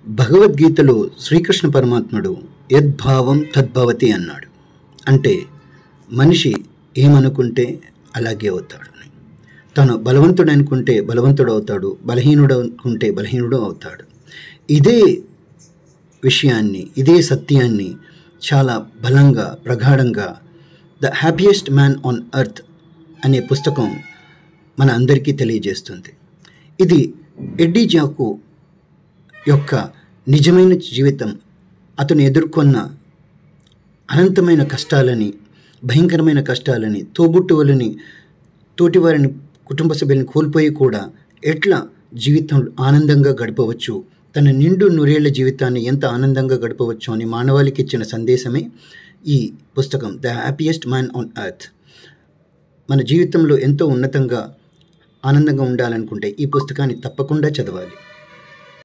భగవద్గీతలో శ్రీకృష్ణ పరమాత్ముడు యద్భావం తద్భవతి అన్నాడు అంటే మనిషి ఏమనుకుంటే అలాగే అవుతాడు అని. తను బలవంతుడు అనుకుంటే బలవంతుడు అవుతాడు బలహీనుడు అనుకుంటే బలహీనుడు అవుతాడు ఇదే విషయాన్ని ఇదే సత్యాన్ని చాలా బలంగా ప్రగాఢంగా the happiest man on earth అనే పుస్తకం మన అందరికీ తెలియజేస్తుంది ఇది ఎడ్డీ జాకు యొక్క నిజమైన జీవితం అతను ఎదుర్కొన్న అనంతమైన కష్టాలని భయంకరమైన కష్టాలని తోబుట్టువులని తోటివారిని కుటుంబ సభ్యులను కోల్పోయి కూడా ఎట్లా జీవితం ఆనందంగా గడపవచ్చు తన నిండు నూరేళ్ల జీవితాన్ని ఎంత ఆనందంగా గడపవచ్చు అని మానవాళికి ఇచ్చిన సందేశమే ఈ పుస్తకం the happiest man on earth మన జీవితంలో ఎంతో ఉన్నతంగా ఆనందంగా ఉండాలనుకుంటే ఈ పుస్తకాన్ని తప్పకుండా చదవాలి